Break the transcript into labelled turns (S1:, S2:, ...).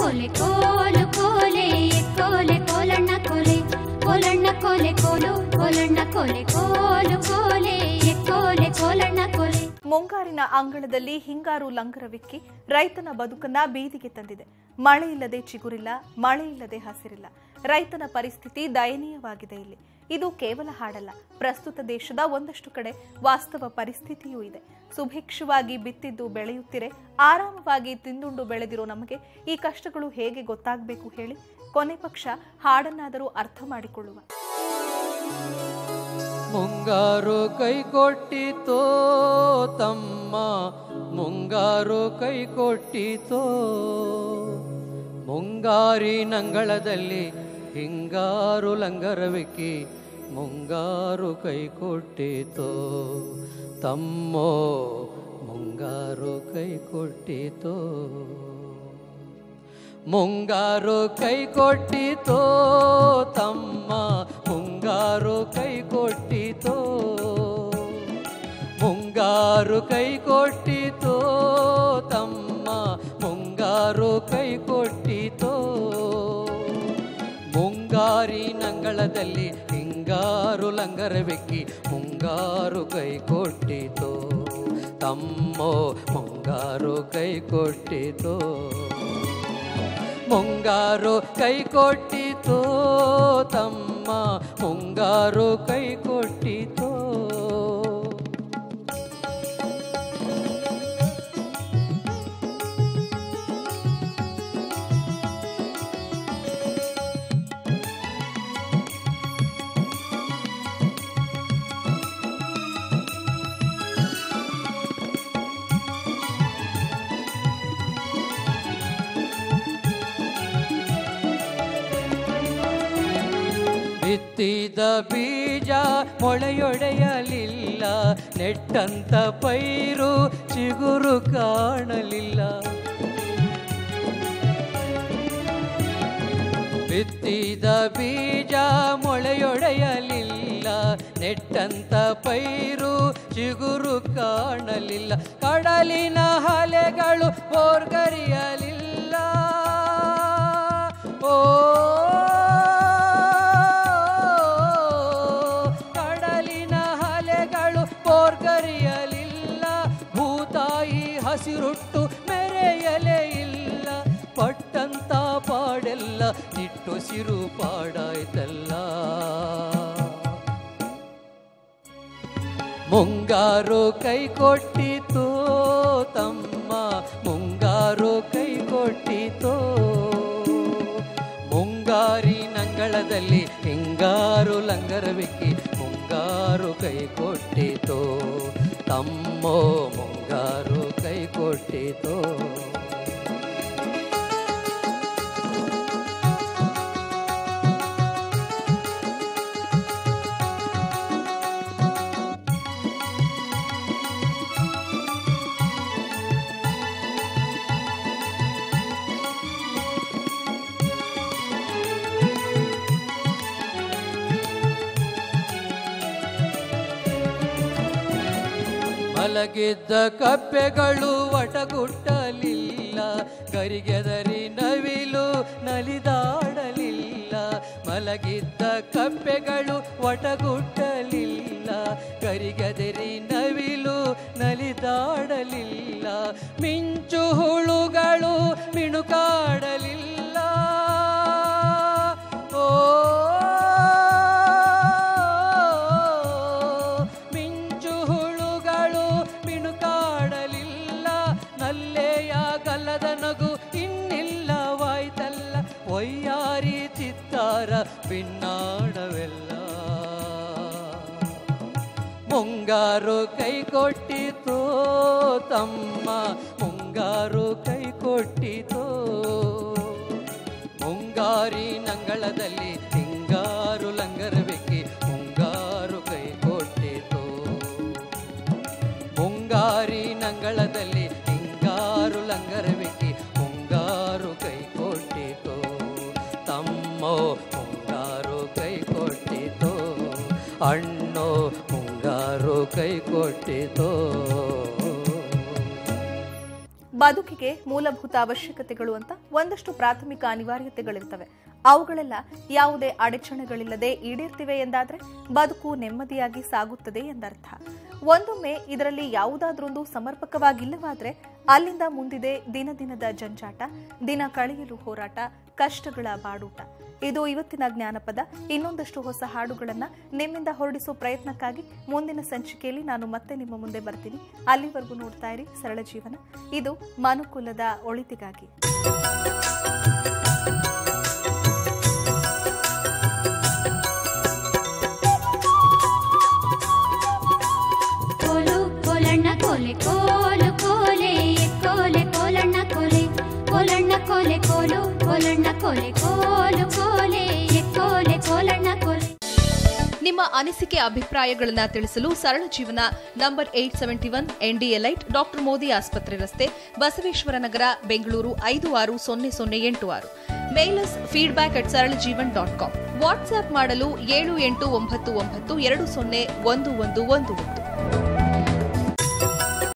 S1: ಕೋಲೆ ಕೋಲು ಕೋಲೆ ಕೋಲೆ ಕೋಲಣ್ಣ ಕೋಲೆ ಕೋಲಣ್ಣ ಕೋಲೆ ಕೋಲು ಕೋಲಣ್ಣ ಕೋಲೆ ಕೋಲು ಕೋಲೆ ಕೋಲೆ ಕೋಲಣ್ಣ ಕೋಲೆ
S2: ಮುಂಗಾರಿನ ಅಂಗಳದಲ್ಲಿ ಹಿಂಗಾರು ಲಂಗರವಿಕ್ಕಿ ರೈತನ ಬದುಕನ್ನ ಬೀದಿಗೆ ತಂದಿದೆ ಮಳೆ ಇಲ್ಲದೆ ಚಿಗುರಿಲ್ಲ ಮಳೆ ಇಲ್ಲದೆ ಹಸಿರಿಲ್ಲ ರೈತನ ಪರಿಸ್ಥಿತಿ ದಯನೀಯವಾಗಿದೆ ಇಲ್ಲಿ ಇದು ಕೇವಲ ಹಾಡಲ್ಲ ಪ್ರಸ್ತುತ ದೇಶದ ಒಂದಷ್ಟು ಕಡೆ ವಾಸ್ತವ ಪರಿಸ್ಥಿತಿಯೂ ಇದೆ ಸುಭಿಕ್ಷವಾಗಿ ಬಿತ್ತಿದ್ದು ಬೆಳೆಯುತ್ತಿರೆ ಆರಾಮವಾಗಿ ತಿಂದುಂಡು ಬೆಳೆದಿರೋ ನಮಗೆ ಈ ಕಷ್ಟಗಳು ಹೇಗೆ ಗೊತ್ತಾಗಬೇಕು ಹೇಳಿ ಕೊನೆ ಪಕ್ಷ ಹಾಡನ್ನಾದರೂ ಅರ್ಥ ಮಾಡಿಕೊಳ್ಳುವ
S3: ಮುಂಗಾರು ಕೈ ಕೊಟ್ಟಿತೋ ತಮ್ಮ ಮುಂಗಾರು ಕೈ ಕೊಟ್ಟಿತೋ ಮುಂಗಾರಿ ನಂಗಳದಲ್ಲಿ ಹಿಂಗಾರು ಲಂಗರವಿಕ್ಕಿ ಮುಂಗಾರು ಕೈ ಕೊಟ್ಟಿತೋ ತಮ್ಮೋ ಮುಂಗಾರು ಕೈ ಕೊಟ್ಟಿತೋ ಮುಂಗಾರು ಕೈ ಕೊಟ್ಟಿತೋ ತಮ್ಮ ಮುಂಗಾರು ಕೈ ಕೊಟ್ಟಿತೋ ಮುಂಗಾರು ಕೈ ಕೊಟ್ಟಿತೋ ತಮ್ಮ ಮುಂಗಾರು ಕೈ ಕೊಟ್ಟಿತೋ ಮುಂಗಾರಿ ನಂಗಳದಲ್ಲಿ ಹಿಂಗಾರು ಲಂಗರವೆಕ್ಕಿ ಮುಂಗಾರು ಕೈ ಕೊಟ್ಟಿತೋ ತಮ್ಮೋ ಮುಂಗಾರು ಕೈ ಕೊಟ್ಟಿತೋ ಮುಂಗಾರು ಕೈ ಕೊಟ್ಟಿತೋ ತಮ್ಮ ಮುಂಗಾರು ಕೈ ಕೊಟ್ಟಿತೋ ಬಿತ್ತಿದ ಬೀಜ ಮೊಳೆಯೊಡೆಯಲಿಲ್ಲ ನೆಟ್ಟಂತ ಪೈರು ಚಿಗುರು ಕಾಣಲಿಲ್ಲ ಬಿತ್ತಿದ ಬೀಜ ಮೊಳೆಯೊಡೆಯಲಿಲ್ಲ ನೆಟ್ಟಂತ ಪೈರು ಚಿಗುರು ಕಾಣಲಿಲ್ಲ ಕಡಲಿನ ಹಲೆಗಳು ಓರ್ಗರಿಯಲಿಲ್ಲ ಓ ಕಡಲಿನ ಹಲೆಗಳು ಓರ್ಗರಿಯಲಿಲ್ಲ ಭೂತಾಯಿ ಹಸಿರುಟ್ಟು ಮೆರೆಯಲೇ ಇಲ್ಲ ಪಟ್ಟಂತ ಪಾಡೆಲ್ಲ ನಿಟ್ಟುಸಿರು ಪಾಡಾಯ್ತಲ್ಲ ಮುಂಗಾರು ಕೈ ಕೊಟ್ಟಿತೋ ತಮ್ಮ ಮುಂಗಾರು ಕೈ ಕೊಟ್ಟಿತೋ ಮುಂಗಾರಿ ನಂಗಳದಲ್ಲಿ ಹಿಂಗಾರು ಲಂಗರವಿಕ್ಕಿ ಮುಂಗಾರು ಕೈ ಕೊಟ್ಟಿತೋ ತಮ್ಮೋ ಮುಂಗಾರು ಕೈ ಕೊಟ್ಟಿತೋ ಮಲಗಿದ್ದ ಕಪ್ಪೆಗಳು ಒಟಗುಟ್ಟಲಿಲ್ಲ ಗರಿಗೆದರಿ ನವಿಲು ನಲಿದಾಡಲಿಲ್ಲ ಮಲಗಿದ್ದ ಕಪ್ಪೆಗಳು ಒಟಗುಟ್ಟಲಿಲ್ಲ ಗರಿಗೆದರಿ ನವಿಲು ನಲಿದಾಡಲಿಲ್ಲ ಮಿಂಚು ಹುಳುಗಳು ಮಿಣುಕಾಡಲಿಲ್ಲ ಓ ಮಿಂಚು ಹುಳುಗಳು ಮಿಣುಕಾಡಲಿಲ್ಲ ನಲ್ಲೆಯ ಗಲ್ಲದ ನಗು ಇನ್ನಿಲ್ಲವಾಯ್ತಲ್ಲ ಒಯ್ಯಾರಿ ಚಿತ್ತಾರ ಭಿನ್ನಾಡವೆಲ್ಲ ಮುಂಗಾರು ಕೈ ಕೊಟ್ಟಿತೋ ತಮ್ಮ ಮುಂಗಾರು ಕೈ ಕೊಟ್ಟಿತೋ ಮುಂಗಾರಿ ನಂಗಳದಲ್ಲಿ ಹಿಂಗಾರು ಲಂಗರಬೇಕಿ ಮುಂಗಾರು ಕೈ ಕೊಟ್ಟಿತೋ ಮುಂಗಾರಿ ನಂಗಳದಲ್ಲಿ ಹಿಂಗಾರು ಲಂಗರಬೇಕಿ ಮುಂಗಾರು ಕೈ ಕೊಟ್ಟಿತೋ ತಮ್ಮೋ ಮುಂಗಾರು ಕೈ ಕೊಟ್ಟಿತೋ ಅಣ್ಣೋ ಮುಂಗಾರು ಕೈ ಕೊಟ್ಟಿತೋ
S2: ಬದುಕಿಗೆ ಬದುಕಿಗೆ ಮೂಲಭೂತ ಅವಶ್ಯಕತೆಗಳು ಅಂತ ಒಂದಷ್ಟು ಪ್ರಾಥಮಿಕ ಅನಿವಾರ್ಯತೆಗಳಿರ್ತವೆ ಅವುಗಳೆಲ್ಲ ಯಾವುದೇ ಅಡಚಣೆಗಳಿಲ್ಲದೆ ಈಡೇರ್ತಿವೆ ಎಂದಾದ್ರೆ ಬದುಕು ನೆಮ್ಮದಿಯಾಗಿ ಸಾಗುತ್ತದೆ ಎಂದರ್ಥ ಒಂದೊಮ್ಮೆ ಇದರಲ್ಲಿ ಯಾವುದಾದ್ರೊಂದು ಸಮರ್ಪಕವಾಗಿಲ್ಲವಾದ್ರೆ ಅಲ್ಲಿಂದ ಮುಂದಿದೆ ದಿನ ದಿನದ ಜಂಜಾಟ ದಿನ ಕಳೆಯಲು ಹೋರಾಟ ಕಷ್ಟಗಳ ಬಾಡೂಟ ಇದು ಇವತ್ತಿನ ಜ್ಞಾನಪದ ಇನ್ನೊಂದಷ್ಟು ಹೊಸ ಹಾಡುಗಳನ್ನ ನಿಮ್ಮಿಂದ ಹೊರಡಿಸೋ ಪ್ರಯತ್ನಕ್ಕಾಗಿ ಮುಂದಿನ ಸಂಚಿಕೆಯಲ್ಲಿ ನಾನು ಮತ್ತೆ ನಿಮ್ಮ ಮುಂದೆ ಬರ್ತೀನಿ ಅಲ್ಲಿವರೆಗೂ ನೋಡ್ತಾ ಇರಿ ಸರಳ ಜೀವನ ಇದು ಮನುಕುಲದ ಒಳಿತಿಗಾಗಿ
S1: ಕೋಲು ಕೋಲಣ್ಣ ಕೋಲೆ ಕೋಲು ಕೋಲೆ ಕೋಲೆ ಕೋಲಣ್ಣ ಕೋಲೆ ಕೋಲಣ್ಣ ಕೋಲೆ ಕೋಲು ಕೋಲಣ್ಣ ಕೋಲೆ ಕೋಲು ಕೋಲೆ ಕೋಲೆ ಕೋಲಣ್ಣ ಕೋಲೆ
S4: ನಿಮ್ಮ ಅನಿಸಿಕೆ ಅಭಿಪ್ರಾಯಗಳನ್ನ ತಿಳಿಸಲು ಸರಳ ಜೀವನ ನಂಬರ್ ಏಟ್ ಸೆವೆಂಟಿ ಒನ್ ಎನ್ಡಿಎಲೈಟ್ ಡಾಕ್ಟರ್ ಮೋದಿ ಆಸ್ಪತ್ರೆ ರಸ್ತೆ ಬಸವೇಶ್ವರ ನಗರ ಬೆಂಗಳೂರು ಐದು ಆರು ಸೊನ್ನೆ ಸೊನ್ನೆ ಎಂಟು ಆರು ಮೇಲಸ್ ಫೀಡ್ಬ್ಯಾಕ್ ಅಟ್ ಸರಳ ಜೀವನ್ ಡಾಟ್ ಕಾಮ್ ವಾಟ್ಸ್ಆಪ್ ಮಾಡಲು ಏಳು ಎಂಟು ಒಂಬತ್ತು ಒಂಬತ್ತು ಎರಡು ಸೊನ್ನೆ ಒಂದು ಒಂದು ಒಂದು ಒಂದು